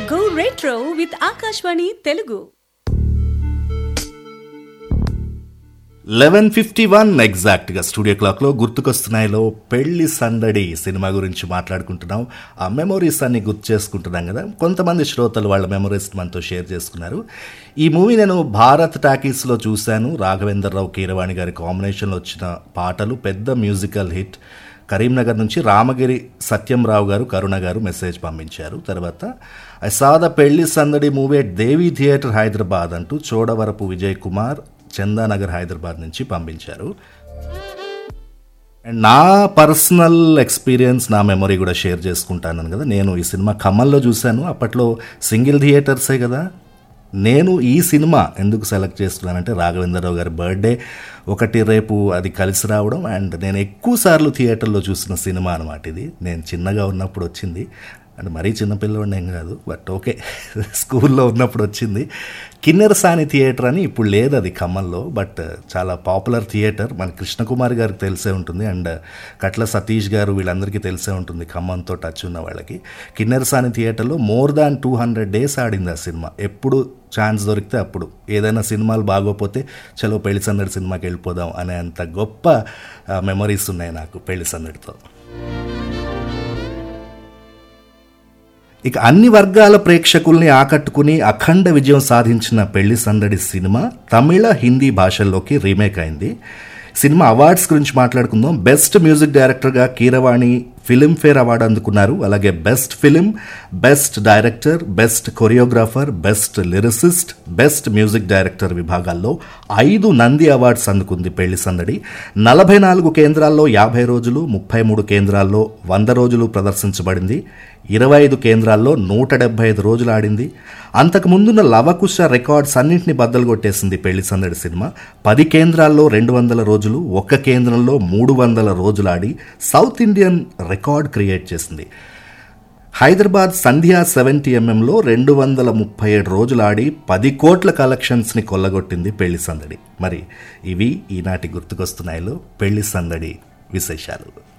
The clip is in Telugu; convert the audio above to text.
Go retro with Akashvani Telugu. Eleven fifty one ఎగ్జాక్ట్గా స్టూడియో క్లాక్లో గుర్తుకొస్తున్నాయిలో పెళ్లి సందడి సినిమా గురించి మాట్లాడుకుంటున్నాం ఆ మెమొరీస్ అన్ని గుర్తు చేసుకుంటున్నాం కదా కొంతమంది శ్రోతలు వాళ్ళ మెమొరీస్ మనతో షేర్ చేసుకున్నారు ఈ మూవీ నేను భారత్ టాకీస్లో చూశాను రాఘవేంద్రరావు కీరవాణి గారి కాంబినేషన్లో వచ్చిన పాటలు పెద్ద మ్యూజికల్ హిట్ కరీంనగర్ నుంచి రామగిరి సత్యంరావు గారు కరుణ గారు మెసేజ్ పంపించారు తర్వాత I saw the Pelli Sandadi movie at Devi theatre Hyderabad అంటూ చోడవరపు విజయ్ కుమార్ చందానగర్ హైదరాబాద్ నుంచి పంపించారు అండ్ నా పర్సనల్ ఎక్స్పీరియన్స్ నా మెమొరీ కూడా షేర్ చేసుకుంటాను కదా నేను ఈ సినిమా ఖమ్మంలో చూశాను అప్పట్లో సింగిల్ థియేటర్సే కదా నేను ఈ సినిమా ఎందుకు సెలెక్ట్ చేసుకున్నానంటే రాఘవేంద్రరావు గారి బర్త్డే ఒకటి రేపు అది కలిసి రావడం అండ్ నేను ఎక్కువ సార్లు థియేటర్లో చూసిన సినిమా అనమాట ఇది నేను చిన్నగా ఉన్నప్పుడు వచ్చింది అండ్ మరీ చిన్నపిల్లవాడిని ఏం కాదు బట్ ఓకే స్కూల్లో ఉన్నప్పుడు వచ్చింది కిన్నెరసాని థియేటర్ అని ఇప్పుడు లేదు అది ఖమ్మంలో బట్ చాలా పాపులర్ థియేటర్ మన కృష్ణకుమార్ గారికి తెలిసే ఉంటుంది అండ్ కట్ల సతీష్ గారు వీళ్ళందరికీ తెలిసే ఉంటుంది ఖమ్మంతో టచ్ ఉన్న వాళ్ళకి కిన్నెరసాని థియేటర్లో more than two hundred days ఆడింది ఆ సినిమా ఎప్పుడు ఛాన్స్ దొరికితే అప్పుడు ఏదైనా సినిమాలు బాగోపోతే చలో పెళ్లి సందడి సినిమాకి వెళ్ళిపోదాం అనే అంత గొప్ప మెమరీస్ ఉన్నాయి నాకు పెళ్లి సందడితో ఇక అన్ని వర్గాల ప్రేక్షకుల్ని ఆకట్టుకుని అఖండ విజయం సాధించిన పెళ్లి సందడి సినిమా తమిళ హిందీ భాషల్లోకి రీమేక్ అయింది సినిమా అవార్డ్స్ గురించి మాట్లాడుకుందాం బెస్ట్ మ్యూజిక్ డైరెక్టర్గా కీరవాణి ఫిలింఫేర్ అవార్డు అందుకున్నారు అలాగే best film best director best choreographer best lyricist best music director విభాగాల్లో ఐదు నంది అవార్డ్స్ అందుకుంది పెళ్లి సందడి నలభై నాలుగు కేంద్రాల్లో యాభై రోజులు ముప్పై మూడు కేంద్రాల్లో వంద రోజులు ప్రదర్శించబడింది ఇరవై ఐదు కేంద్రాల్లో నూట డెబ్బై ఐదు రోజులు ఆడింది అంతకు ముందున్న లవకుశ రికార్డ్స్ అన్నింటినీ బద్దలు కొట్టేసింది పెళ్లి సందడి సినిమా పది కేంద్రాల్లో రెండు వందల రోజులు ఒక్క కేంద్రంలో మూడు వందల రోజులు ఆడి సౌత్ ఇండియన్ రికార్డ్ క్రియేట్ చేసింది హైదరాబాద్ సంధ్యా సెవెంటీ ఎంఎంలో రెండు వందల ముప్పై ఏడు రోజులు ఆడి పది కోట్ల కలెక్షన్స్ని కొల్లగొట్టింది పెళ్లి సందడి మరి ఇవి ఈనాటి గుర్తుకొస్తున్నాయిలో పెళ్లి సందడి విశేషాలు